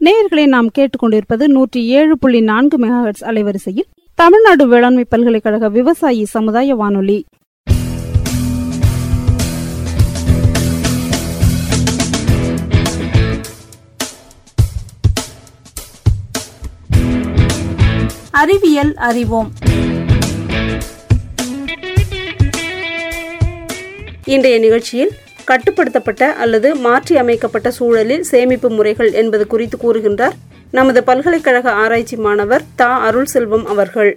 நேயர்களை நாம் கேட்டுக்கொண்டிருப்பது நூற்றி ஏழு புள்ளி நான்கு மெகாஹெட்ஸ் அலைவரிசையில் தமிழ்நாடு வேளாண்மை பல்கலைக்கழக விவசாயி சமுதாய வானொலி அறிவியல் அறிவோம் இன்றைய நிகழ்ச்சியில் கட்டுப்படுத்தப்பட்ட அல்லது மாற்றி அமைக்கப்பட்ட சூழலில் சேமிப்பு முறைகள் என்பது குறித்து கூறுகின்றார் நமது பல்கலைக்கழக ஆராய்ச்சி மாணவர் தா அருள் செல்வம் அவர்கள்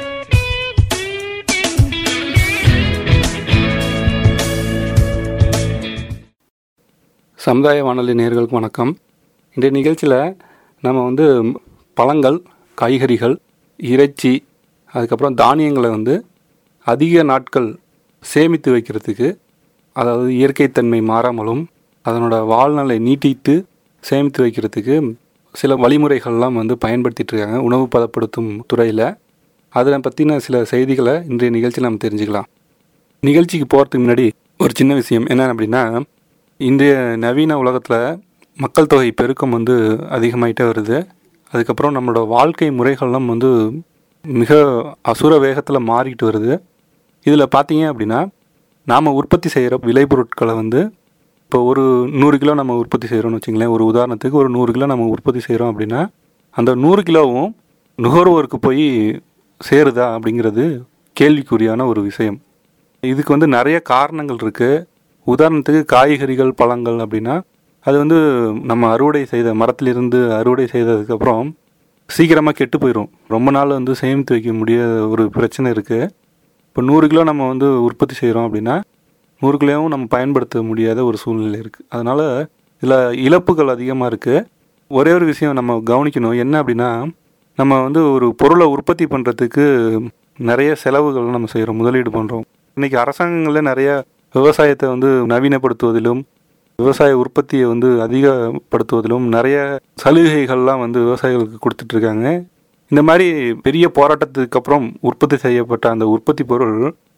சமுதாய வானொலி நேர்களுக்கு வணக்கம் இன்றைய நிகழ்ச்சியில் நம்ம வந்து பழங்கள் காய்கறிகள் இறைச்சி அதுக்கப்புறம் தானியங்களை வந்து அதிக நாட்கள் சேமித்து வைக்கிறதுக்கு அதாவது இயற்கைத்தன்மை மாறாமலும் அதனோட வாழ்நாளை நீட்டித்து சேமித்து வைக்கிறதுக்கு சில வழிமுறைகள்லாம் வந்து பயன்படுத்திட்டு இருக்காங்க உணவு பதப்படுத்தும் துறையில் அதில் பற்றின சில செய்திகளை இன்றைய நிகழ்ச்சியில் நம்ம தெரிஞ்சுக்கலாம் நிகழ்ச்சிக்கு போகிறதுக்கு முன்னாடி ஒரு சின்ன விஷயம் என்ன அப்படின்னா இன்றைய நவீன உலகத்தில் மக்கள் தொகை பெருக்கம் வந்து அதிகமாயிட்டே வருது அதுக்கப்புறம் நம்மளோட வாழ்க்கை முறைகள்லாம் வந்து மிக அசுர வேகத்தில் மாறிக்கிட்டு வருது இதில் பார்த்தீங்க அப்படின்னா நாம் உற்பத்தி செய்கிற விளைபொருட்களை வந்து இப்போ ஒரு நூறு கிலோ நம்ம உற்பத்தி செய்கிறோம்னு வச்சுங்களேன் ஒரு உதாரணத்துக்கு ஒரு நூறு கிலோ நம்ம உற்பத்தி செய்கிறோம் அப்படின்னா அந்த நூறு கிலோவும் நுகர்வோருக்கு போய் சேருதா அப்படிங்கிறது கேள்விக்குறியான ஒரு விஷயம் இதுக்கு வந்து நிறைய காரணங்கள் இருக்குது உதாரணத்துக்கு காய்கறிகள் பழங்கள் அப்படின்னா அது வந்து நம்ம அறுவடை செய்த மரத்திலிருந்து அறுவடை செய்ததுக்கப்புறம் சீக்கிரமாக கெட்டு போயிடும் ரொம்ப நாள் வந்து சேமித்து வைக்க முடியாத ஒரு பிரச்சனை இருக்குது இப்போ நூறு கிலோ நம்ம வந்து உற்பத்தி செய்கிறோம் அப்படின்னா நூறு கிலோவும் நம்ம பயன்படுத்த முடியாத ஒரு சூழ்நிலை இருக்குது அதனால் இதில் இழப்புகள் அதிகமாக இருக்குது ஒரே ஒரு விஷயம் நம்ம கவனிக்கணும் என்ன அப்படின்னா நம்ம வந்து ஒரு பொருளை உற்பத்தி பண்ணுறதுக்கு நிறைய செலவுகள் நம்ம செய்கிறோம் முதலீடு பண்ணுறோம் இன்றைக்கி அரசாங்கங்களில் நிறைய விவசாயத்தை வந்து நவீனப்படுத்துவதிலும் விவசாய உற்பத்தியை வந்து அதிகப்படுத்துவதிலும் நிறைய சலுகைகள்லாம் வந்து விவசாயிகளுக்கு கொடுத்துட்ருக்காங்க இந்த மாதிரி பெரிய போராட்டத்துக்கு அப்புறம் உற்பத்தி செய்யப்பட்ட அந்த உற்பத்தி பொருள்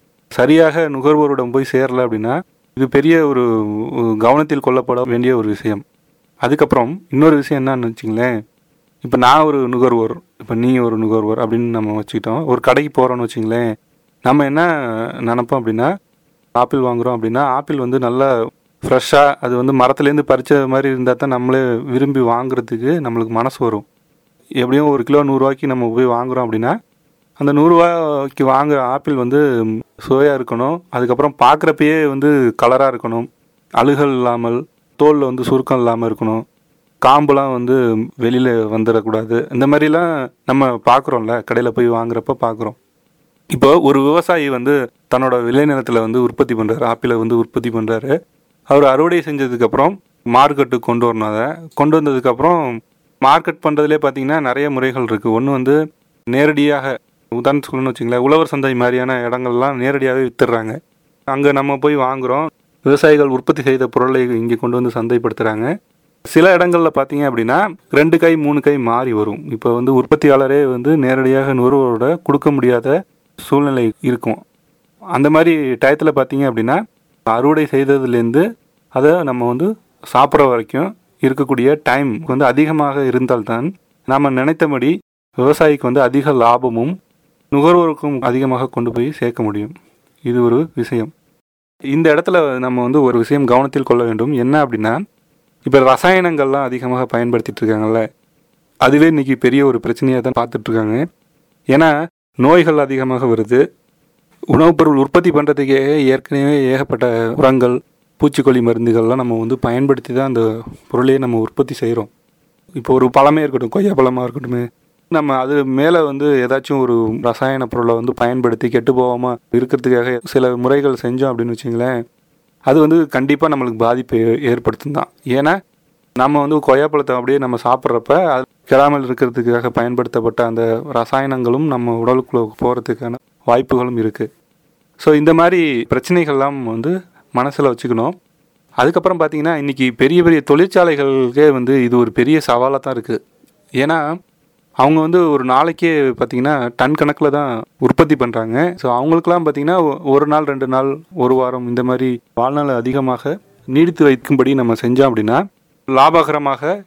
சரியாக நுகர்வோரிடம் போய் சேரல அப்படின்னா இது பெரிய ஒரு கவனத்தில் கொள்ளப்பட வேண்டிய ஒரு விஷயம் அதுக்கப்புறம் இன்னொரு விஷயம் என்னன்னு வச்சிங்களேன் இப்போ நான் ஒரு நுகர்வோர் இப்போ நீ ஒரு நுகர்வோர் அப்படின்னு நம்ம வச்சுக்கிட்டோம் ஒரு கடைக்கு போகிறோன்னு வச்சிங்களேன் நம்ம என்ன நினப்போம் அப்படின்னா ஆப்பிள் வாங்குகிறோம் அப்படின்னா ஆப்பிள் வந்து நல்லா ஃப்ரெஷ்ஷாக அது வந்து மரத்துலேருந்து பறித்த மாதிரி இருந்தால் தான் நம்மளே விரும்பி வாங்குறதுக்கு நம்மளுக்கு மனசு வரும் எப்படியும் ஒரு கிலோ நூறுரூவாய்க்கு நம்ம போய் வாங்குகிறோம் அப்படின்னா அந்த நூறுரூவாய்க்கு வாங்குற ஆப்பிள் வந்து சுவையாக இருக்கணும் அதுக்கப்புறம் பார்க்குறப்பயே வந்து கலராக இருக்கணும் அழுகல் இல்லாமல் தோலில் வந்து சுருக்கம் இல்லாமல் இருக்கணும் காம்புலாம் வந்து வெளியில் வந்துடக்கூடாது இந்த மாதிரிலாம் நம்ம பார்க்குறோம்ல கடையில் போய் வாங்குறப்ப பார்க்குறோம் இப்போ ஒரு விவசாயி வந்து தன்னோட விளைநிலத்தில் வந்து உற்பத்தி பண்ணுறாரு ஆப்பிளை வந்து உற்பத்தி பண்ணுறாரு அவர் அறுவடை செஞ்சதுக்கப்புறம் மார்க்கெட்டுக்கு கொண்டு வரணும் அதை கொண்டு வந்ததுக்கப்புறம் மார்க்கெட் பண்ணுறதுலே பார்த்தீங்கன்னா நிறைய முறைகள் இருக்குது ஒன்று வந்து நேரடியாக உதாரணத்துக்கு சொல்லணும்னு வச்சுங்களேன் உழவர் சந்தை மாதிரியான இடங்கள்லாம் நேரடியாகவே வித்துடுறாங்க அங்கே நம்ம போய் வாங்குகிறோம் விவசாயிகள் உற்பத்தி செய்த பொருளை இங்கே கொண்டு வந்து சந்தைப்படுத்துகிறாங்க சில இடங்களில் பார்த்தீங்க அப்படின்னா ரெண்டு கை மூணு கை மாறி வரும் இப்போ வந்து உற்பத்தியாளரே வந்து நேரடியாக நுகர்வோரோட கொடுக்க முடியாத சூழ்நிலை இருக்கும் அந்த மாதிரி டயத்தில் பார்த்தீங்க அப்படின்னா அறுவடை செய்ததுலேருந்து அதை நம்ம வந்து சாப்பிட்ற வரைக்கும் இருக்கக்கூடிய டைம் வந்து அதிகமாக இருந்தால்தான் நாம் நினைத்தபடி விவசாயிக்கு வந்து அதிக லாபமும் நுகர்வோருக்கும் அதிகமாக கொண்டு போய் சேர்க்க முடியும் இது ஒரு விஷயம் இந்த இடத்துல நம்ம வந்து ஒரு விஷயம் கவனத்தில் கொள்ள வேண்டும் என்ன அப்படின்னா இப்போ ரசாயனங்கள்லாம் அதிகமாக பயன்படுத்திட்டு இருக்காங்கல்ல அதுவே இன்னைக்கு பெரிய ஒரு பிரச்சனையாக தான் பார்த்துட்டு இருக்காங்க ஏன்னா நோய்கள் அதிகமாக வருது உணவுப் பொருள் உற்பத்தி பண்ணுறதுக்கே ஏற்கனவே ஏகப்பட்ட உரங்கள் பூச்சிக்கொல்லி மருந்துகள்லாம் நம்ம வந்து பயன்படுத்தி தான் அந்த பொருளையே நம்ம உற்பத்தி செய்கிறோம் இப்போ ஒரு பழமே இருக்கட்டும் கொய்யா பழமாக இருக்கட்டும் நம்ம அது மேலே வந்து ஏதாச்சும் ஒரு ரசாயன பொருளை வந்து பயன்படுத்தி கெட்டு போகாமல் இருக்கிறதுக்காக சில முறைகள் செஞ்சோம் அப்படின்னு வச்சிங்களேன் அது வந்து கண்டிப்பாக நம்மளுக்கு பாதிப்பை ஏற்படுத்தும் தான் ஏன்னா நம்ம வந்து கொய்யாப்பழத்தை அப்படியே நம்ம சாப்பிட்றப்ப அது கெடாமல் இருக்கிறதுக்காக பயன்படுத்தப்பட்ட அந்த ரசாயனங்களும் நம்ம உடலுக்குள்ளே போகிறதுக்கான வாய்ப்புகளும் இருக்குது ஸோ இந்த மாதிரி பிரச்சனைகள்லாம் வந்து மனசில் வச்சுக்கணும் அதுக்கப்புறம் பார்த்தீங்கன்னா இன்றைக்கி பெரிய பெரிய தொழிற்சாலைகளுக்கே வந்து இது ஒரு பெரிய சவாலாக தான் இருக்குது ஏன்னா அவங்க வந்து ஒரு நாளைக்கே பார்த்தீங்கன்னா டன் கணக்கில் தான் உற்பத்தி பண்ணுறாங்க ஸோ அவங்களுக்குலாம் பார்த்தீங்கன்னா ஒரு நாள் ரெண்டு நாள் ஒரு வாரம் இந்த மாதிரி வாழ்நாள் அதிகமாக நீடித்து வைக்கும்படி நம்ம செஞ்சோம் அப்படின்னா லாபகரமாக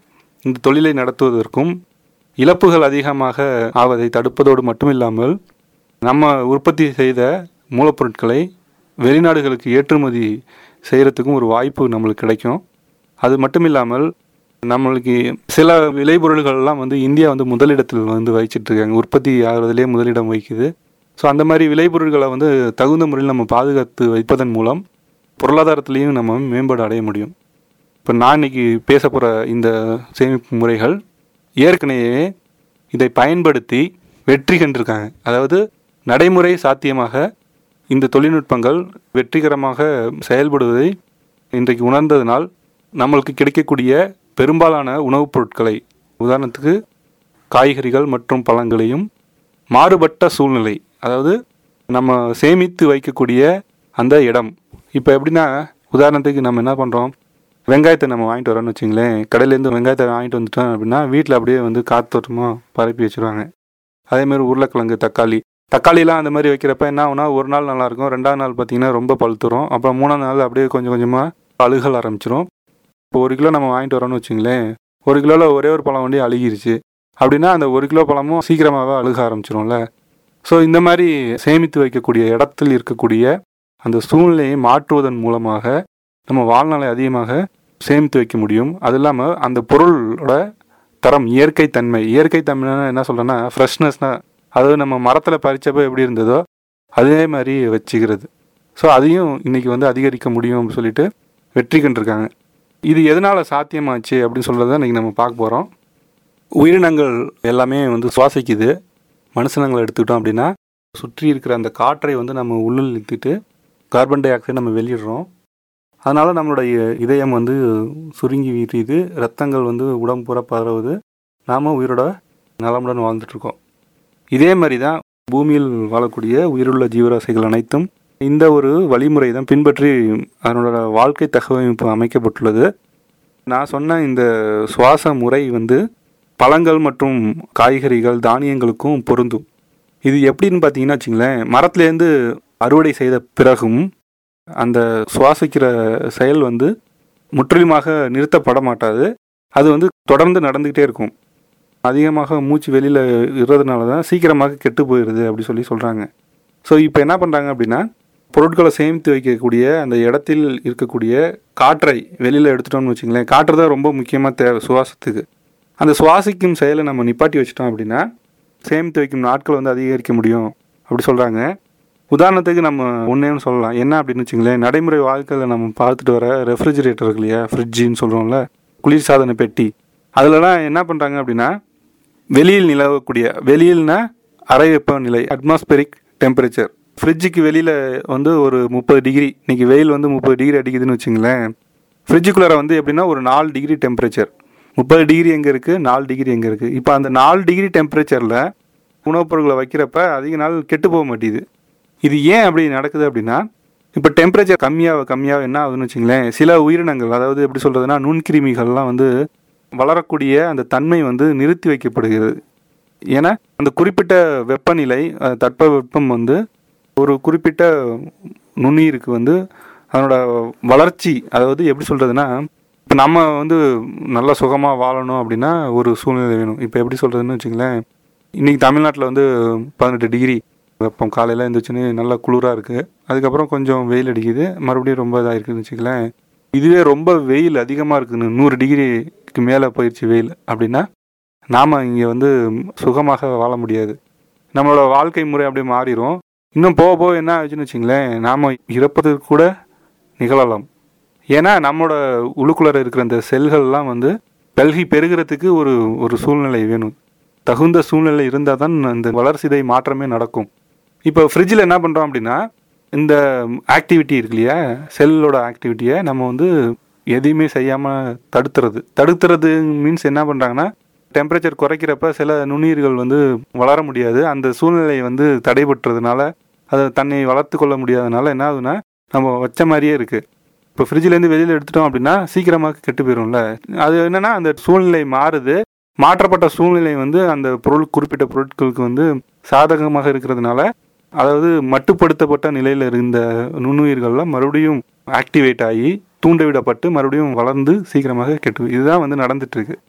இந்த தொழிலை நடத்துவதற்கும் இழப்புகள் அதிகமாக ஆவதை தடுப்பதோடு மட்டுமில்லாமல் நம்ம உற்பத்தி செய்த மூலப்பொருட்களை வெளிநாடுகளுக்கு ஏற்றுமதி செய்கிறதுக்கும் ஒரு வாய்ப்பு நம்மளுக்கு கிடைக்கும் அது மட்டும் இல்லாமல் நம்மளுக்கு சில விளைபொருள்கள்லாம் வந்து இந்தியா வந்து முதலிடத்தில் வந்து வகிச்சிட்டு இருக்காங்க உற்பத்தி ஆகிறதுலே முதலிடம் வகிக்குது ஸோ அந்த மாதிரி விளைபொருட்களை வந்து தகுந்த முறையில் நம்ம பாதுகாத்து வைப்பதன் மூலம் பொருளாதாரத்திலையும் நம்ம மேம்பாடு அடைய முடியும் இப்போ நான் இன்னைக்கு பேச போகிற இந்த சேமிப்பு முறைகள் ஏற்கனவே இதை பயன்படுத்தி வெற்றி கண்டிருக்காங்க அதாவது நடைமுறை சாத்தியமாக இந்த தொழில்நுட்பங்கள் வெற்றிகரமாக செயல்படுவதை இன்றைக்கு உணர்ந்ததனால் நம்மளுக்கு கிடைக்கக்கூடிய பெரும்பாலான உணவுப் பொருட்களை உதாரணத்துக்கு காய்கறிகள் மற்றும் பழங்களையும் மாறுபட்ட சூழ்நிலை அதாவது நம்ம சேமித்து வைக்கக்கூடிய அந்த இடம் இப்போ எப்படின்னா உதாரணத்துக்கு நம்ம என்ன பண்ணுறோம் வெங்காயத்தை நம்ம வாங்கிட்டு வரோம்னு வச்சுங்களேன் கடையிலேருந்து வெங்காயத்தை வாங்கிட்டு வந்துட்டோம் அப்படின்னா வீட்டில் அப்படியே வந்து காத்தோட்டமாக பரப்பி வச்சுருவாங்க அதேமாதிரி உருளைக்கிழங்கு தக்காளி தக்காளிலாம் அந்த மாதிரி வைக்கிறப்ப என்ன ஆகுனா ஒரு நாள் நல்லாயிருக்கும் ரெண்டாவது நாள் பார்த்தீங்கன்னா ரொம்ப பழுத்துரும் அப்புறம் மூணாவது நாள் அப்படியே கொஞ்சம் கொஞ்சமாக அழுகல் ஆரம்பிச்சிரும் இப்போ ஒரு கிலோ நம்ம வாங்கிட்டு வரோம்னு வச்சுங்களேன் ஒரு கிலோவில் ஒரே ஒரு பழம் வண்டி அழுகிருச்சு அப்படின்னா அந்த ஒரு கிலோ பழமும் சீக்கிரமாகவே அழுக ஆரம்பிச்சிரும்ல ஸோ இந்த மாதிரி சேமித்து வைக்கக்கூடிய இடத்தில் இருக்கக்கூடிய அந்த சூழ்நிலையை மாற்றுவதன் மூலமாக நம்ம வாழ்நாளை அதிகமாக சேமித்து வைக்க முடியும் அது இல்லாமல் அந்த பொருளோட தரம் இயற்கை தன்மை இயற்கை தன்மைனா என்ன சொல்கிறேன்னா ஃப்ரெஷ்னஸ்னா அதாவது நம்ம மரத்தில் பறிச்சப்போ எப்படி இருந்ததோ அதே மாதிரி வச்சுக்கிறது ஸோ அதையும் இன்னைக்கு வந்து அதிகரிக்க முடியும் அப்படின்னு சொல்லிட்டு வெற்றி கண்டிருக்காங்க இது எதனால் சாத்தியமாச்சு அப்படின்னு சொல்கிறத இன்றைக்கி நம்ம பார்க்க போகிறோம் உயிரினங்கள் எல்லாமே வந்து சுவாசிக்குது மனுஷனங்களை எடுத்துக்கிட்டோம் அப்படின்னா சுற்றி இருக்கிற அந்த காற்றை வந்து நம்ம உள்ளில் இழுத்துட்டு கார்பன் டை ஆக்சைடு நம்ம வெளியிடுறோம் அதனால் நம்மளுடைய இதயம் வந்து சுருங்கி வீரியுது ரத்தங்கள் வந்து உடம்பு பூரா பரவுது நாம் உயிரோட நலமுடன் வாழ்ந்துட்டுருக்கோம் இதே மாதிரி தான் பூமியில் வாழக்கூடிய உயிருள்ள ஜீவராசிகள் அனைத்தும் இந்த ஒரு வழிமுறை தான் பின்பற்றி அதனோட வாழ்க்கை தகவமைப்பு அமைக்கப்பட்டுள்ளது நான் சொன்ன இந்த சுவாச முறை வந்து பழங்கள் மற்றும் காய்கறிகள் தானியங்களுக்கும் பொருந்தும் இது எப்படின்னு பார்த்தீங்கன்னா வச்சுங்களேன் மரத்துலேருந்து அறுவடை செய்த பிறகும் அந்த சுவாசிக்கிற செயல் வந்து முற்றிலுமாக நிறுத்தப்பட மாட்டாது அது வந்து தொடர்ந்து நடந்துக்கிட்டே இருக்கும் அதிகமாக மூச்சு வெளியில் இருறதுனால தான் சீக்கிரமாக கெட்டு போயிடுது அப்படி சொல்லி சொல்கிறாங்க ஸோ இப்போ என்ன பண்ணுறாங்க அப்படின்னா பொருட்களை சேமித்து வைக்கக்கூடிய அந்த இடத்தில் இருக்கக்கூடிய காற்றை வெளியில் எடுத்துட்டோம்னு வச்சுங்களேன் காற்று தான் ரொம்ப முக்கியமாக தேவை சுவாசத்துக்கு அந்த சுவாசிக்கும் செயலை நம்ம நிப்பாட்டி வச்சிட்டோம் அப்படின்னா சேமித்து வைக்கும் நாட்கள் வந்து அதிகரிக்க முடியும் அப்படி சொல்கிறாங்க உதாரணத்துக்கு நம்ம ஒன்றேன்னு சொல்லலாம் என்ன அப்படின்னு வச்சுங்களேன் நடைமுறை வாழ்க்கையில் நம்ம பார்த்துட்டு வர ரெஃப்ரிஜிரேட்டர் இருக்கு இல்லையா ஃப்ரிட்ஜின்னு சொல்கிறோம்ல குளிர்சாதன பெட்டி அதிலலாம் என்ன பண்ணுறாங்க அப்படின்னா வெளியில் நிலவக்கூடிய வெளியில்னா அறை வெப்பநிலை அட்மாஸ்பெரிக் டெம்பரேச்சர் ஃப்ரிட்ஜுக்கு வெளியில் வந்து ஒரு முப்பது டிகிரி இன்னைக்கு வெயில் வந்து முப்பது டிகிரி அடிக்குதுன்னு வச்சுங்களேன் ஃப்ரிட்ஜுக்குள்ளார வந்து எப்படின்னா ஒரு நாலு டிகிரி டெம்பரேச்சர் முப்பது டிகிரி எங்கே இருக்குது நாலு டிகிரி எங்கே இருக்குது இப்போ அந்த நாலு டிகிரி டெம்பரேச்சரில் உணவுப் பொருட்களை வைக்கிறப்ப அதிக நாள் கெட்டு போக மாட்டேது இது ஏன் அப்படி நடக்குது அப்படின்னா இப்போ டெம்பரேச்சர் கம்மியாக கம்மியாக என்ன ஆகுதுன்னு வச்சுங்களேன் சில உயிரினங்கள் அதாவது எப்படி சொல்கிறதுனா நுண்கிருமிகள்லாம் வந்து வளரக்கூடிய அந்த தன்மை வந்து நிறுத்தி வைக்கப்படுகிறது ஏன்னா அந்த குறிப்பிட்ட வெப்பநிலை அஹ், தட்பவெப்பம் வந்து ஒரு குறிப்பிட்ட நுண்ணுயிருக்கு வந்து அதனோட வளர்ச்சி அதாவது எப்படி சொல்கிறதுனா இப்போ நம்ம வந்து நல்ல சுகமாக வாழணும் அப்படின்னா ஒரு சூழ்நிலை வேணும் இப்போ எப்படி சொல்கிறதுன்னு வச்சுங்களேன் இன்றைக்கி தமிழ்நாட்டில் வந்து பதினெட்டு டிகிரி வெப்பம் காலையில் எழுந்திரிச்சுன்னு நல்லா குளிராக இருக்குது அதுக்கப்புறம் கொஞ்சம் வெயில் அடிக்குது மறுபடியும் ரொம்ப இதாக இருக்குதுன்னு வச்சுங்களேன் இதுவே ரொம்ப வெயில் அதிகமாக இருக்குன்னு நூறு டிகிரிக்கு மேலே போயிடுச்சு வெயில் அப்படின்னா நாம் இங்கே வந்து சுகமாக வாழ முடியாது நம்மளோட வாழ்க்கை முறை அப்படியே மாறிடும் இன்னும் போக போக என்ன ஆச்சுன்னு வச்சுங்களேன் நாம் இறப்பதற்கு கூட நிகழலாம் ஏன்னா நம்மளோட உள்ளுக்குள்ளார இருக்கிற அந்த செல்கள்லாம் வந்து பல்கி பெருகிறதுக்கு ஒரு ஒரு சூழ்நிலை வேணும் தகுந்த சூழ்நிலை இருந்தால் தான் அந்த வளர்சிதை மாற்றமே நடக்கும் இப்போ ஃப்ரிட்ஜில் என்ன பண்ணுறோம் அப்படின்னா இந்த ஆக்டிவிட்டி இருக்கு இல்லையா செல்லோட ஆக்டிவிட்டியை நம்ம வந்து எதையுமே செய்யாமல் தடுத்துறது தடுத்துறது மீன்ஸ் என்ன பண்ணுறாங்கன்னா டெம்பரேச்சர் குறைக்கிறப்ப சில நுண்ணுயிர்கள் வந்து வளர முடியாது அந்த சூழ்நிலை வந்து தடைபட்டுறதுனால அதை தன்னை வளர்த்து கொள்ள முடியாதனால என்ன ஆகுதுன்னா நம்ம வச்ச மாதிரியே இருக்குது இப்போ ஃப்ரிட்ஜிலேருந்து வெளியில் எடுத்துட்டோம் அப்படின்னா சீக்கிரமாக கெட்டு போயிடும்ல அது என்னன்னா அந்த சூழ்நிலை மாறுது மாற்றப்பட்ட சூழ்நிலை வந்து அந்த பொருள் குறிப்பிட்ட பொருட்களுக்கு வந்து சாதகமாக இருக்கிறதுனால அதாவது மட்டுப்படுத்தப்பட்ட நிலையில் இருந்த நுண்ணுயிர்கள்லாம் மறுபடியும் ஆக்டிவேட் ஆகி தூண்டவிடப்பட்டு மறுபடியும் வளர்ந்து சீக்கிரமாக கெட்டு இதுதான் வந்து நடந்துட்டு இருக்கு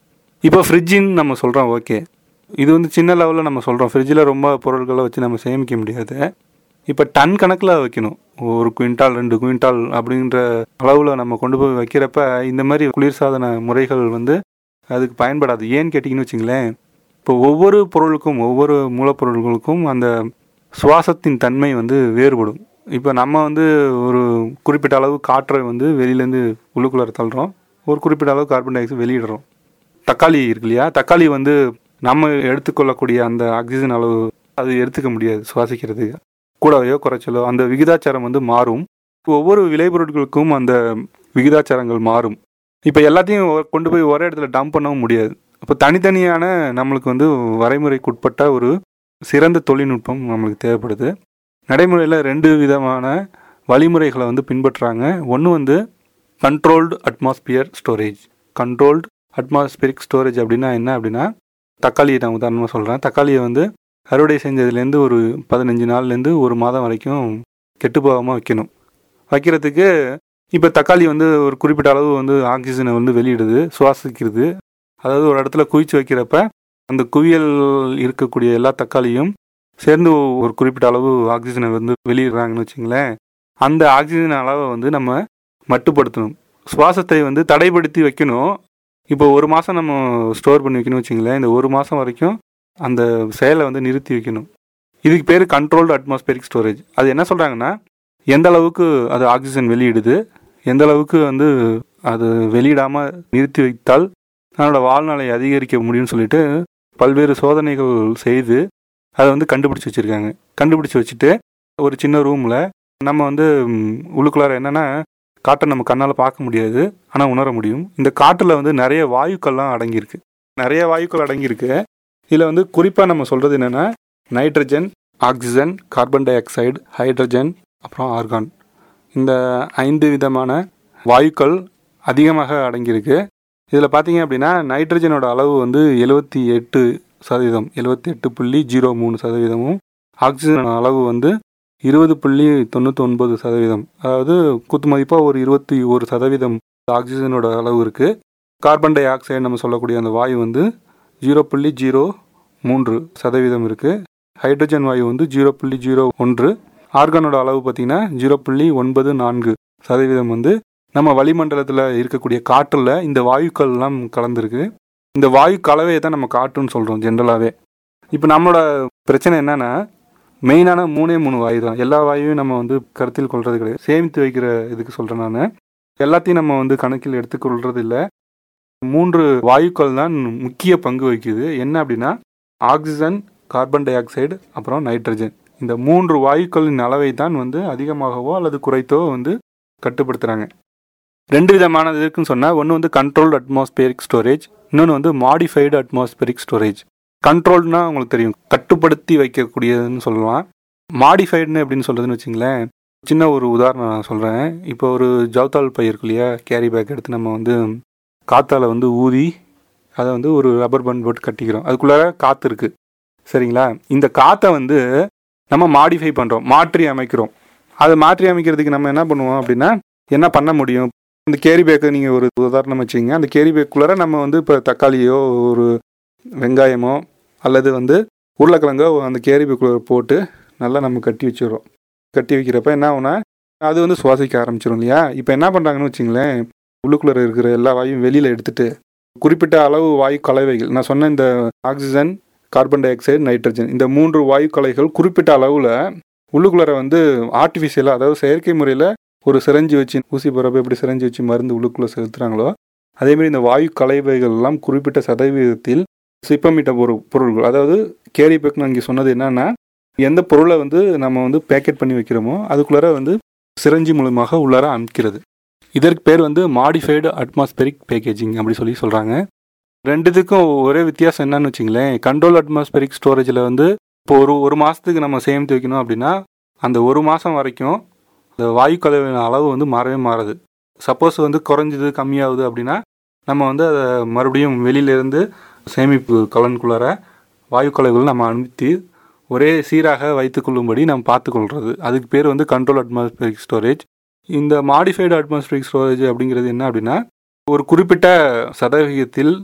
இப்போ ஃப்ரிட்ஜின்னு நம்ம சொல்கிறோம் ஓகே இது வந்து சின்ன லெவலில் நம்ம சொல்கிறோம் ஃப்ரிட்ஜில் ரொம்ப பொருட்களை வச்சு நம்ம சேமிக்க முடியாது இப்போ டன் கணக்கில் வைக்கணும் ஒரு குவிண்டால் ரெண்டு குவிண்டால் அப்படின்ற அளவில் நம்ம கொண்டு போய் வைக்கிறப்ப இந்த மாதிரி குளிர்சாதன முறைகள் வந்து அதுக்கு பயன்படாது ஏன்னு கேட்டிங்கன்னு வச்சுங்களேன் இப்போ ஒவ்வொரு பொருளுக்கும் ஒவ்வொரு மூலப்பொருள்களுக்கும் அந்த சுவாசத்தின் தன்மை வந்து வேறுபடும் இப்போ நம்ம வந்து ஒரு குறிப்பிட்ட அளவு காற்றை வந்து வெளியிலேருந்து உள்ளுக்குள்ளார தள்ளுறோம் ஒரு குறிப்பிட்ட அளவு கார்பன் டை ஆக்சைடு வெளியிடுறோம் தக்காளி இருக்கு இல்லையா தக்காளி வந்து நம்ம எடுத்துக்கொள்ளக்கூடிய அந்த ஆக்சிஜன் அளவு அது எடுத்துக்க முடியாது சுவாசிக்கிறதுக்கு கூடவையோ குறைச்சலோ அந்த விகிதாச்சாரம் வந்து மாறும் ஒவ்வொரு விளைபொருட்களுக்கும் அந்த விகிதாச்சாரங்கள் மாறும் இப்போ எல்லாத்தையும் ஒ- கொண்டு போய் ஒரே இடத்துல டம்ப் பண்ணவும் முடியாது இப்போ தனித்தனியான நம்மளுக்கு வந்து வரைமுறைக்குட்பட்ட ஒரு சிறந்த தொழில்நுட்பம் நம்மளுக்கு தேவைப்படுது நடைமுறையில் ரெண்டு விதமான வழிமுறைகளை வந்து பின்பற்றுறாங்க ஒன்று வந்து controlled atmosphere storage controlled atmospheric storage அப்படின்னா என்ன அப்படின்னா தக்காளியை நான் உதாரணமாக சொல்கிறேன் தக்காளியை வந்து அறுவடை செஞ்சதுலேருந்து ஒரு பதினஞ்சு நாள்லேருந்து ஒரு மாதம் வரைக்கும் கெட்டு போகாமல் வைக்கணும் வைக்கிறதுக்கு இப்போ தக்காளி வந்து ஒரு குறிப்பிட்ட அளவு வந்து ஆக்சிஜனை வந்து வெளியிடுது சுவாசிக்கிறது அதாவது ஒரு இடத்துல குவிச்சு வைக்கிறப்ப அந்த குவியல் இருக்கக்கூடிய எல்லா தக்காளியும் சேர்ந்து ஒரு குறிப்பிட்ட அளவு ஆக்சிஜனை வந்து வெளியிடுறாங்கன்னு வச்சுங்களேன் அந்த ஆக்சிஜன் அளவை வந்து நம்ம மட்டுப்படுத்தணும் சுவாசத்தை வந்து தடைப்படுத்தி வைக்கணும் இப்போ ஒரு மாதம் நம்ம ஸ்டோர் பண்ணி வைக்கணும் வச்சுங்களேன் இந்த ஒரு மாதம் வரைக்கும் அந்த செயலை வந்து நிறுத்தி வைக்கணும் இதுக்கு பேர் கண்ட்ரோல்டு அட்மாஸ்பியரிக் ஸ்டோரேஜ் அது என்ன சொல்கிறாங்கன்னா எந்த அளவுக்கு அது ஆக்சிஜன் வெளியிடுது எந்த அளவுக்கு வந்து அது வெளியிடாமல் நிறுத்தி வைத்தால் தன்னோட வாழ்நாளை அதிகரிக்க முடியும்னு சொல்லிட்டு பல்வேறு சோதனைகள் செய்து அதை வந்து கண்டுபிடிச்சி வச்சுருக்காங்க கண்டுபிடிச்சி வச்சுட்டு ஒரு சின்ன ரூமில் நம்ம வந்து ம், உள்ளுக்குள்ளார என்னென்னா காற்றை நம்ம கண்ணால் பார்க்க முடியாது ஆனால் உணர முடியும் இந்த காற்றில் வந்து நிறைய வாயுக்கள்லாம் அடங்கியிருக்கு நிறைய வாயுக்கள் அடங்கியிருக்கு இதில் வந்து குறிப்பாக நம்ம சொல்கிறது என்னென்னா nitrogen oxygen carbon dioxide hydrogen அப்புறம் ஆர்கான் இந்த ஐந்து விதமான வாயுக்கள் அதிகமாக அடங்கியிருக்கு இதில் பார்த்தீங்க அப்படின்னா நைட்ரஜனோட அளவு வந்து எழுபத்தி எட்டு சதவீதம் எழுபத்தி எட்டு புள்ளி ஜீரோ மூணு சதவீதமும் ஆக்சிஜன் அளவு வந்து இருபது புள்ளி தொண்ணூற்றி ஒன்பது சதவீதம் அதாவது குத்து மதிப்பாக ஒரு இருபத்தி ஒரு சதவீதம் ஆக்சிஜனோட அளவு இருக்குது கார்பன் டை ஆக்சைடு நம்ம சொல்லக்கூடிய அந்த வாயு வந்து ஜீரோ புள்ளி ஜீரோ மூன்று சதவீதம் இருக்குது ஹைட்ரஜன் வாயு வந்து ஜீரோ புள்ளி ஜீரோ ஒன்று ஆர்கானோட அளவு பார்த்தீங்கன்னா ஜீரோ புள்ளி ஒன்பது நான்கு சதவீதம் வந்து நம்ம வளிமண்டலத்தில் இருக்கக்கூடிய காற்றில் இந்த வாயுக்கள் எல்லாம் கலந்துருக்கு இந்த வாயு கலவையை தான் நம்ம காற்றுன்னு சொல்கிறோம் ஜென்ரலாகவே இப்போ நம்மளோட பிரச்சனை என்னன்னா மெயினான மூணே மூணு வாயு தான் எல்லா வாயுவையும் நம்ம வந்து கருத்தில் கொள்வது கிடையாது சேமித்து வைக்கிற இதுக்கு சொல்கிறேன் நான் எல்லாத்தையும் நம்ம வந்து கணக்கில் எடுத்துக்கொள்றது இல்லை மூன்று வாயுக்கள் தான் முக்கிய பங்கு வகிக்குது என்ன அப்படின்னா ஆக்சிஜன் கார்பன் டை ஆக்சைடு அப்புறம் நைட்ரஜன் இந்த மூன்று வாயுக்களின் அளவை தான் வந்து அதிகமாகவோ அல்லது குறைத்தோ வந்து கட்டுப்படுத்துகிறாங்க ரெண்டு விதமானது இருக்குன்னு சொன்னால் ஒன்று வந்து கண்ட்ரோல்டு அட்மாஸ்பியரிக் ஸ்டோரேஜ் இன்னொன்று வந்து மாடிஃபைடு அட்மாஸ்பியரிக் ஸ்டோரேஜ் கண்ட்ரோல்னா உங்களுக்கு தெரியும் கட்டுப்படுத்தி வைக்கக்கூடியதுன்னு சொல்லலாம் மாடிஃபைடுன்னு அப்படின்னு சொல்கிறதுன்னு வச்சுங்களேன் சின்ன ஒரு உதாரணம் நான் சொல்கிறேன் இப்போ ஒரு ஜவுத்தால் பை இருக்கு இல்லையா கேரி பேக் எடுத்து நம்ம வந்து காத்தால வந்து ஊதி அதை வந்து ஒரு ரப்பர் பண்ட் போட்டு கட்டிக்கிறோம் அதுக்குள்ளார காற்று இருக்குது சரிங்களா இந்த காற்றை வந்து நம்ம மாடிஃபை பண்ணுறோம் மாற்றி அமைக்கிறோம் அதை மாற்றி அமைக்கிறதுக்கு நம்ம என்ன பண்ணுவோம் அப்படின்னா என்ன பண்ண முடியும் இந்த கேரி பேக்கை நீங்கள் ஒரு உதாரணம் வச்சுங்க அந்த கேரி பேக்குள்ளார நம்ம வந்து இப்போ தக்காளியோ ஒரு வெங்காயமோ அல்லது வந்து உருளைக்கிழங்கோ அந்த கேரி பேக்குள்ளார போட்டு நல்லா நம்ம கட்டி வச்சிடுறோம் கட்டி வைக்கிறப்ப என்ன ஆகும்னா அது வந்து சுவாசிக்க ஆரம்பிச்சிடும் இல்லையா இப்போ என்ன பண்ணுறாங்கன்னு வச்சுங்களேன் உள்ளுக்குள்ளே இருக்கிற எல்லா வாயும் வெளியில் எடுத்துட்டு குறிப்பிட்ட அளவு வாயு கலவைகள் நான் சொன்ன இந்த oxygen carbon dioxide nitrogen இந்த மூன்று வாயு கலைகள் குறிப்பிட்ட அளவில் உள்ளுக்குள்ளார வந்து ஆர்டிஃபிஷியலாக அதாவது செயற்கை முறையில் ஒரு சிரஞ்சு வச்சு ஊசி போகிறப்ப எப்படி சிரஞ்சு வச்சு மருந்து உள்ளுக்குள்ளே செலுத்துகிறாங்களோ அதேமாதிரி இந்த வாயு கலைவைகள் எல்லாம் குறிப்பிட்ட சதவீதத்தில் சிப்பமிட்ட பொரு பொருள்கள் அதாவது கேரி பேக் நான் இங்கே சொன்னது என்னன்னா எந்த பொருளை வந்து நம்ம வந்து பேக்கெட் பண்ணி வைக்கிறோமோ அதுக்குள்ளார வந்து சிரஞ்சி மூலமாக உள்ளார அமைக்கிறது இதற்கு பேர் வந்து மாடிஃபைடு அட்மாஸ்பெரிக் பேக்கேஜிங் அப்படி சொல்லி சொல்கிறாங்க ரெண்டுத்துக்கும் ஒரே வித்தியாசம் என்னன்னு வச்சுங்களேன் கண்ட்ரோல் அட்மாஸ்பெரிக் ஸ்டோரேஜில் வந்து இப்போ ஒரு ஒரு மாதத்துக்கு நம்ம சேமித்து வைக்கணும் அப்படின்னா அந்த ஒரு மாதம் வரைக்கும் இந்த வாயு கலவையின் அளவு வந்து மாறவே மாறுது சப்போஸ் வந்து குறைஞ்சிது கம்மியாகுது அப்படின்னா நம்ம வந்து அதை மறுபடியும் வெளியிலேருந்து சேமிப்பு கலனுக்குள்ளார வாயு கலவைகள் நம்ம அனுப்பி ஒரே சீராக வைத்துக்கொள்ளும்படி நம்ம பார்த்துக்கொள்கிறது அதுக்கு பேர் வந்து கண்ட்ரோல் அட்மாஸ்பெரிக் ஸ்டோரேஜ் இந்த மாடிஃபைடு அட்மாஸ்பெரிக் ஸ்டோரேஜ் அப்படிங்கிறது என்ன அப்படின்னா ஒரு குறிப்பிட்ட சதவிகிதத்தில்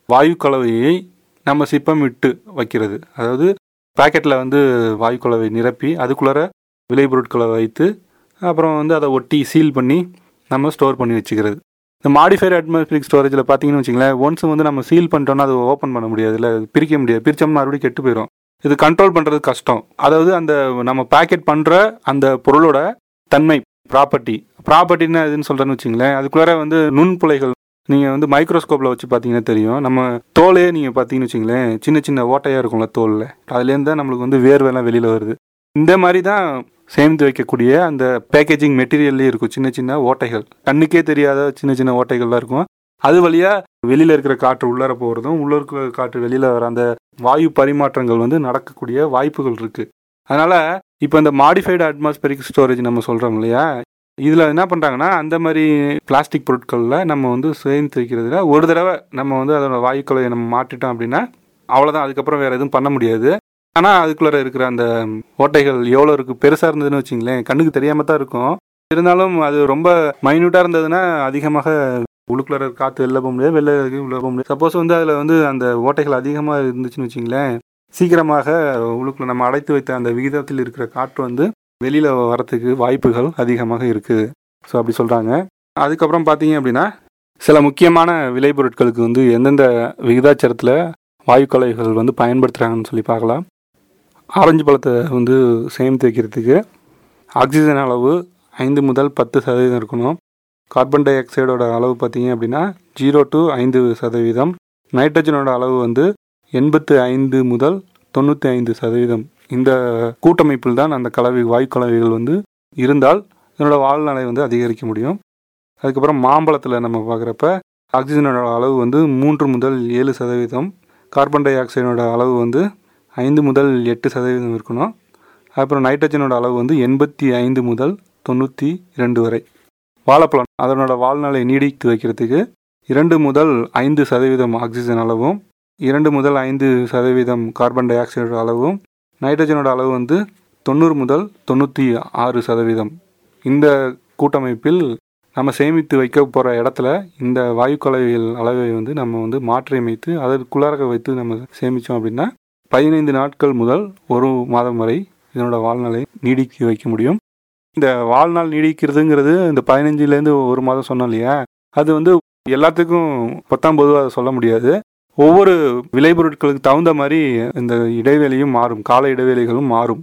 வாயு கலவையை நம்ம சிப்பமிட்டு வைக்கிறது அதாவது பாக்கெட்டில் வந்து வாயு கலவை நிரப்பி அதுக்குள்ளார விளைபொருட்களை வைத்து அப்புறம் வந்து அதை ஒட்டி சீல் பண்ணி நம்ம ஸ்டோர் பண்ணி வச்சுக்கிறது இந்த மாடிஃபைடு அட்மாஸ்பிரிக் ஸ்டோரேஜில் பார்த்தீங்கன்னு வச்சுங்களேன் ஒன்ஸ் வந்து நம்ம சீல் பண்ணிட்டோம்னா அதை ஓப்பன் பண்ண முடியாது இல்லை பிரிக்க முடியாது பிரிச்சோம்னா மறுபடியும் கெட்டு போயிடும் இது கண்ட்ரோல் பண்ணுறது கஷ்டம் அதாவது அந்த நம்ம பேக்கெட் பண்ணுற அந்த பொருளோட தன்மை ப்ராப்பர்ட்டி ப்ராப்பர்ட்டின்னா எதுன்னு சொல்கிறேன்னு வச்சுங்களேன் அதுக்குள்ளார வந்து நுண்புலைகள் நீங்கள் வந்து மைக்ரோஸ்கோப்பில் வச்சு பார்த்தீங்கன்னா தெரியும் நம்ம தோலே நீங்கள் பார்த்தீங்கன்னு வச்சுங்களேன் சின்ன சின்ன ஓட்டையாக இருக்கும்ல தோலில் அதுலேருந்து தான் நம்மளுக்கு வந்து வேர்வெல்லாம் வெளியில் வருது இந்த மாதிரி தான் சேமித்து வைக்கக்கூடிய அந்த பேக்கேஜிங் மெட்டீரியல்லே இருக்கும் சின்ன சின்ன ஓட்டைகள் கண்ணுக்கே தெரியாத சின்ன சின்ன ஓட்டைகள்லாம் இருக்கும் அது வழியாக வெளியில் இருக்கிற காற்று உள்ளார போகிறதும் உள்ள இருக்கிற காற்று வெளியில் வர அந்த வாயு பரிமாற்றங்கள் வந்து நடக்கக்கூடிய வாய்ப்புகள் இருக்குது அதனால் இப்போ இந்த மாடிஃபைடு அட்மாஸ்பெரிக் ஸ்டோரேஜ் நம்ம சொல்கிறோம் இல்லையா இதில் என்ன பண்ணுறாங்கன்னா அந்த மாதிரி பிளாஸ்டிக் பொருட்களில் நம்ம வந்து சேமித்து வைக்கிறதுல ஒரு தடவை நம்ம வந்து அதோட வாயுக்களை நம்ம மாற்றிட்டோம் அப்படின்னா அவ்வளோதான் அதுக்கப்புறம் வேறு எதுவும் பண்ண முடியாது ஆனால் அதுக்குள்ளே இருக்கிற அந்த ஓட்டைகள் எவ்வளோ இருக்குது பெருசாக இருந்ததுன்னு வச்சிங்களேன் கண்ணுக்கு தெரியாமல் தான் இருக்கும் இருந்தாலும் அது ரொம்ப மைன்யூட்டாக இருந்ததுன்னா அதிகமாக உள்ளுக்குள்ளே காற்று வெளில போக முடியாது வெளில உள்ள போக முடியாது சப்போஸ் வந்து அதில் வந்து அந்த ஓட்டைகள் அதிகமாக இருந்துச்சுன்னு வச்சிங்களேன் சீக்கிரமாக உள்ளுக்குள்ள நம்ம அடைத்து வைத்த அந்த விகிதத்தில் இருக்கிற காற்று வந்து வெளியில் வரத்துக்கு வாய்ப்புகள் அதிகமாக இருக்குது ஸோ அப்படி சொல்கிறாங்க அதுக்கப்புறம் பார்த்தீங்க அப்படின்னா சில முக்கியமான விளைபொருட்களுக்கு வந்து எந்தெந்த விகிதாச்சாரத்தில் வாயுக்கலைகள் வந்து பயன்படுத்துகிறாங்கன்னு சொல்லி பார்க்கலாம் ஆரஞ்சு பழத்தை வந்து சேமித்து வைக்கிறதுக்கு ஆக்சிஜன் அளவு ஐந்து முதல் பத்து சதவீதம் இருக்கணும் கார்பன் டை ஆக்சைடோட அளவு பார்த்தீங்க அப்படின்னா ஜீரோ டு ஐந்து சதவீதம் நைட்ரஜனோட அளவு வந்து எண்பத்து ஐந்து முதல் தொண்ணூற்றி ஐந்து சதவீதம் இந்த கூட்டமைப்பில் தான் அந்த கலவை வாயு கலவைகள் வந்து இருந்தால் இதனோட வாழ்நிலை வந்து அதிகரிக்க முடியும் அதுக்கப்புறம் மாம்பழத்தில் நம்ம பார்க்குறப்ப ஆக்சிஜனோட அளவு வந்து மூன்று முதல் ஏழு சதவீதம் கார்பன் டை ஆக்சைடோட அளவு வந்து ஐந்து முதல் எட்டு சதவீதம் இருக்கணும் அப்புறம் நைட்ரஜனோட அளவு வந்து எண்பத்தி ஐந்து முதல் தொண்ணூற்றி இரண்டு வரை வாழைப்பழம் அதனோட வாழ்நாளை நீடித்து வைக்கிறதுக்கு இரண்டு முதல் ஐந்து சதவீதம் ஆக்சிஜன் அளவும் இரண்டு முதல் ஐந்து சதவீதம் கார்பன் டை ஆக்சைடு அளவும் நைட்ரஜனோட அளவு வந்து தொண்ணூறு முதல் தொண்ணூற்றி ஆறு சதவீதம் இந்த கூட்டமைப்பில் நம்ம சேமித்து வைக்க போகிற இடத்துல இந்த வாயு கலவைகள் அளவை வந்து நம்ம வந்து மாற்றியமைத்து அதற்குள்ளார வைத்து நம்ம சேமித்தோம் அப்படின்னா பதினைந்து நாட்கள் முதல் ஒரு மாதம் வரை இதனோட வாழ்நாளை நீடிக்க வைக்க முடியும் இந்த வாழ்நாள் நீடிக்கிறதுங்கிறது இந்த பதினஞ்சுலேருந்து ஒரு மாதம் சொன்னோம் இல்லையா அது வந்து எல்லாத்துக்கும் பத்தாம் பொதுவாக சொல்ல முடியாது ஒவ்வொரு விளைபொருட்களுக்கு தகுந்த மாதிரி இந்த இடைவெளியும் மாறும் கால இடைவெளிகளும் மாறும்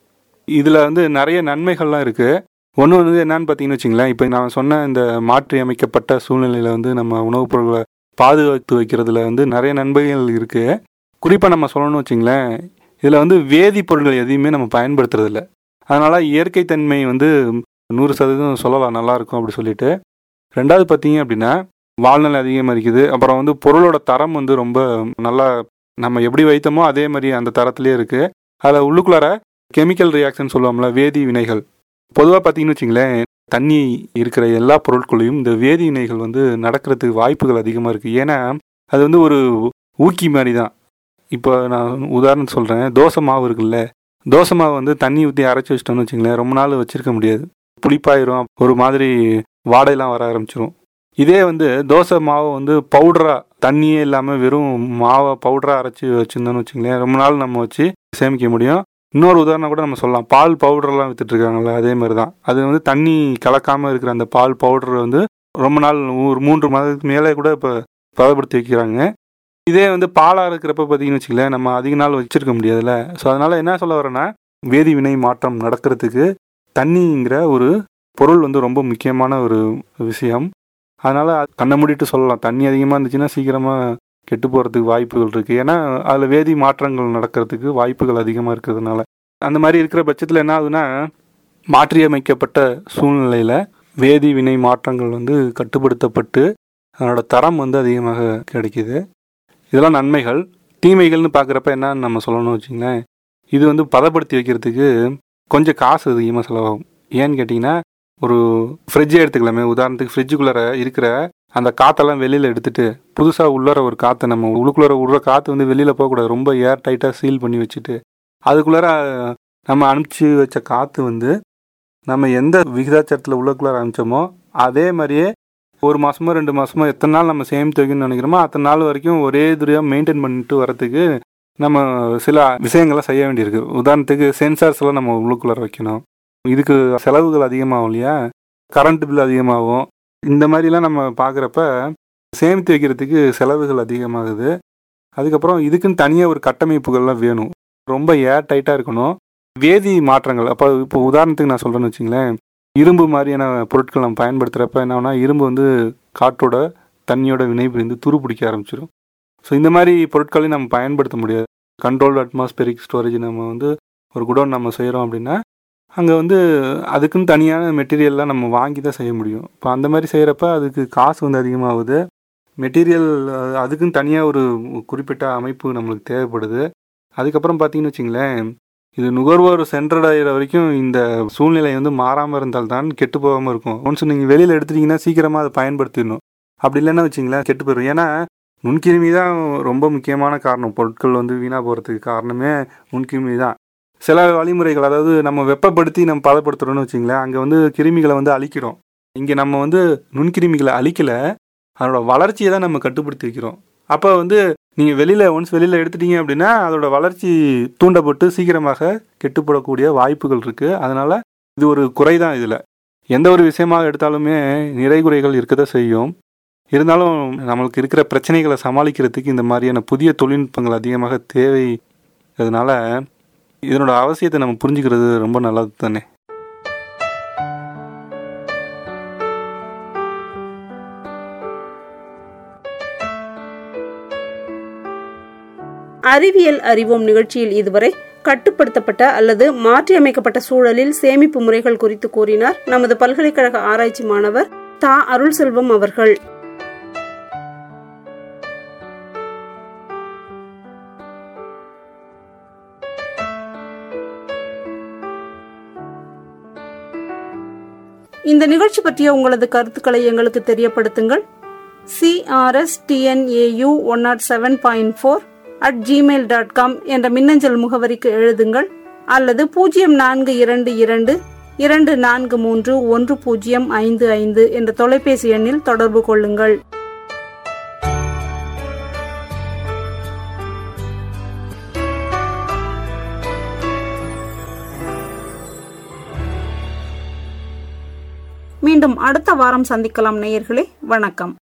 இதில் வந்து நிறைய நன்மைகள்லாம் இருக்குது ஒன்று வந்து என்னன்னு பார்த்தீங்கன்னு வச்சிங்களேன் இப்போ நான் சொன்ன இந்த மாற்றி அமைக்கப்பட்ட சூழ்நிலையில் வந்து நம்ம உணவுப் பொருட்களை பாதுகாத்து வைக்கிறதுல வந்து நிறைய நன்மைகள் இருக்குது குறிப்பாக நம்ம சொல்லணும்னு வச்சிங்களேன் இதில் வந்து வேதிப்பொருட்கள் எதையுமே நம்ம பயன்படுத்துறதில்ல அதனால் இயற்கை தன்மை வந்து நூறு சதவீதம் சொல்லலாம் நல்லாயிருக்கும் அப்படி சொல்லிட்டு ரெண்டாவது பார்த்தீங்க அப்படின்னா வாழ்நிலை அதிகமாக இருக்குது அப்புறம் வந்து பொருளோட தரம் வந்து ரொம்ப நல்லா நம்ம எப்படி வைத்தோமோ அதே மாதிரி அந்த தரத்துலேயே இருக்குது அதில் உள்ளுக்குள்ளார கெமிக்கல் ரியாக்ஷன் சொல்லுவோம்ல வேதி வினைகள் பொதுவாக பார்த்தீங்கன்னு வச்சிங்களேன் தண்ணி இருக்கிற எல்லா பொருட்களையும் இந்த வேதி வினைகள் வந்து நடக்கிறதுக்கு வாய்ப்புகள் அதிகமாக இருக்குது ஏன்னா அது வந்து ஒரு ஊக்கி மாதிரி தான் இப்போ நான் உதாரணம் சொல்கிறேன் தோசை மாவு இருக்குல்ல தோசை மாவு வந்து தண்ணி ஊற்றி அரைச்சி வச்சிட்டோம்னு வச்சிங்களேன் ரொம்ப நாள் வச்சிருக்க முடியாது புளிப்பாயிரும் ஒரு மாதிரி வாடையெல்லாம் வர ஆரம்பிச்சிரும் இதே வந்து தோசை மாவை வந்து பவுடராக தண்ணியே இல்லாமல் வெறும் மாவை பவுடராக அரைச்சி வச்சுருந்தோம்னு வச்சுங்களேன் ரொம்ப நாள் நம்ம வச்சு சேமிக்க முடியும் இன்னொரு உதாரணம் கூட நம்ம சொல்லலாம் பால் பவுடர்லாம் வித்துட்டு இருக்காங்கல்ல அதே மாதிரி தான் அது வந்து தண்ணி கலக்காமல் இருக்கிற அந்த பால் பவுடர் வந்து ரொம்ப நாள் ஒரு மூன்று மாதத்துக்கு மேலே கூட இப்போ பதப்படுத்தி வைக்கிறாங்க இதே வந்து பாலாக இருக்கிறப்ப பார்த்தீங்கன்னு வச்சுங்களேன் நம்ம அதிக நாள் வச்சிருக்க முடியாதுல்ல ஸோ அதனால் என்ன சொல்ல வரேன்னா வேதி வினை மாற்றம் நடக்கிறதுக்கு தண்ணிங்கிற ஒரு பொருள் வந்து ரொம்ப முக்கியமான ஒரு விஷயம் அதனால் கண்ணை மூடிட்டு சொல்லலாம் தண்ணி அதிகமாக இருந்துச்சுன்னா சீக்கிரமாக கெட்டு போகிறதுக்கு வாய்ப்புகள் இருக்குது ஏன்னா அதில் வேதி மாற்றங்கள் நடக்கிறதுக்கு வாய்ப்புகள் அதிகமாக இருக்கிறதுனால அந்த மாதிரி இருக்கிற பட்சத்தில் என்ன ஆகுதுன்னா மாற்றியமைக்கப்பட்ட சூழ்நிலையில் வேதி வினை மாற்றங்கள் வந்து கட்டுப்படுத்தப்பட்டு அதனோட தரம் வந்து அதிகமாக கிடைக்கிது இதெல்லாம் நன்மைகள் தீமைகள்னு பார்க்குறப்ப என்னன்னு நம்ம சொல்லணும்னு வச்சுங்களேன் இது வந்து பதப்படுத்தி வைக்கிறதுக்கு கொஞ்சம் காசு அதிகமாக செலவாகும் ஏன்னு கேட்டிங்கன்னா ஒரு ஃப்ரிட்ஜே எடுத்துக்கலாமே உதாரணத்துக்கு ஃப்ரிட்ஜுக்குள்ளார இருக்கிற அந்த காற்றெல்லாம் வெளியில் எடுத்துட்டு புதுசாக உள்ளார ஒரு காற்றை நம்ம உள்ளுக்குள்ளார விடுற காற்று வந்து வெளியில் போகக்கூடாது ரொம்ப ஏர் டைட்டாக சீல் பண்ணி வச்சுட்டு அதுக்குள்ளார நம்ம அனுப்பிச்சி வச்ச காற்று வந்து நம்ம எந்த விகிதாச்சாரத்தில் உள்ளக்குள்ளார அனுப்பிச்சோமோ அதே மாதிரியே ஒரு மாசமோ ரெண்டு மாசமோ எத்தனை நாள் நம்ம சேமித்து வைக்கணும்னு நினைக்கிறோமோ அத்தனை நாள் வரைக்கும் ஒரே இதுறையாக மெயின்டைன் பண்ணிட்டு வரதுக்கு நம்ம சில விஷயங்களை செய்ய வேண்டியிருக்கு உதாரணத்துக்கு சென்சார்ஸ் எல்லாம் நம்ம உள்ளுக்குள்ளார வைக்கணும் இதுக்கு செலவுகள் அதிகமாகும் இல்லையா கரண்ட் பில் அதிகமாகும் இந்த மாதிரிலாம் நம்ம பார்க்குறப்ப சேமித்து வைக்கிறதுக்கு செலவுகள் அதிகமாகுது அதுக்கப்புறம் இதுக்குன்னு தனியாக ஒரு கட்டமைப்புகள்லாம் வேணும் ரொம்ப ஏர் டைட்டாக இருக்கணும் வேதி மாற்றங்கள் அப்போ இப்போ உதாரணத்துக்கு நான் சொல்கிறேன்னு வச்சுங்களேன் இரும்பு மாதிரியான பொருட்கள் நம்ம பயன்படுத்துகிறப்ப என்ன ஆகும்னா இரும்பு வந்து காற்றோட தண்ணியோட வினை புரிந்து துரு பிடிக்க ஆரம்பிச்சிடும் ஸோ இந்த மாதிரி பொருட்களையும் நம்ம பயன்படுத்த முடியாது கண்ட்ரோல்டு அட்மாஸ்பெரிக் ஸ்டோரேஜ் நம்ம வந்து ஒரு குடோன் நம்ம செய்கிறோம் அப்படின்னா அங்கே வந்து அதுக்குன்னு தனியான மெட்டீரியல்லாம் நம்ம வாங்கி தான் செய்ய முடியும் இப்போ அந்த மாதிரி செய்கிறப்ப அதுக்கு காசு வந்து அதிகமாகுது மெட்டீரியல் அதுக்குன்னு தனியாக ஒரு குறிப்பிட்ட அமைப்பு நம்மளுக்கு தேவைப்படுது அதுக்கப்புறம் பார்த்தீங்கன்னு வச்சிங்களேன் இது நுகர்வோர் சென்றடைகிற வரைக்கும் இந்த சூழ்நிலை வந்து மாறாமல் இருந்தால் தான் கெட்டு போகாமல் இருக்கும் ஒன்ஸ் நீங்கள் வெளியில் எடுத்துட்டீங்கன்னா சீக்கிரமாக அதை பயன்படுத்திடணும் அப்படி இல்லைன்னா வச்சிங்களேன் கெட்டு போயிடும் ஏன்னா நுண்கிருமி தான் ரொம்ப முக்கியமான காரணம் பொருட்கள் வந்து வீணாக போகிறதுக்கு காரணமே நுண்கிருமி தான் சில வழிமுறைகள் அதாவது நம்ம வெப்பப்படுத்தி நம்ம பதப்படுத்துகிறோம்னு வச்சிங்களேன் அங்கே வந்து கிருமிகளை வந்து அழிக்கிறோம் இங்கே நம்ம வந்து நுண்கிருமிகளை அழிக்கலை அதோட வளர்ச்சியை தான் நம்ம கட்டுப்படுத்தி வைக்கிறோம் அப்போ வந்து நீங்கள் வெளியில் ஒன்ஸ் வெளியில் எடுத்துட்டீங்க அப்படின்னா அதோட வளர்ச்சி தூண்டப்பட்டு சீக்கிரமாக கெட்டுப்படக்கூடிய வாய்ப்புகள் இருக்குது அதனால் இது ஒரு குறை தான் இதில் எந்த ஒரு விஷயமாக எடுத்தாலுமே நிறை குறைகள் இருக்க தான் செய்யும் இருந்தாலும் நம்மளுக்கு இருக்கிற பிரச்சனைகளை சமாளிக்கிறதுக்கு இந்த மாதிரியான புதிய தொழில்நுட்பங்கள் அதிகமாக தேவை அதனால இதனோட அவசியத்தை நம்ம புரிஞ்சுக்கிறது ரொம்ப நல்லது தானே அறிவியல் அறிவோம் நிகழ்ச்சியில் இதுவரை கட்டுப்படுத்தப்பட்ட அல்லது மாற்றியமைக்கப்பட்ட சூழலில் சேமிப்பு முறைகள் குறித்து கூறினார் நமது பல்கலைக்கழக ஆராய்ச்சி மாணவர் தா அருள் செல்வம் அவர்கள் இந்த நிகழ்ச்சி பற்றிய உங்களது கருத்துக்களை எங்களுக்கு தெரியப்படுத்துங்கள் CRS TNAU one nought seven point four at Gmail dot com என்ற மின்னஞ்சல் முகவரிக்கு எழுதுங்கள் அல்லது பூஜ்ஜியம் நான்கு இரண்டு இரண்டு இரண்டு நான்கு மூன்று ஒன்று பூஜ்ஜியம் ஐந்து ஐந்து என்ற தொலைபேசி எண்ணில் தொடர்பு கொள்ளுங்கள் மீண்டும் அடுத்த வாரம் சந்திக்கலாம் நேயர்களே வணக்கம்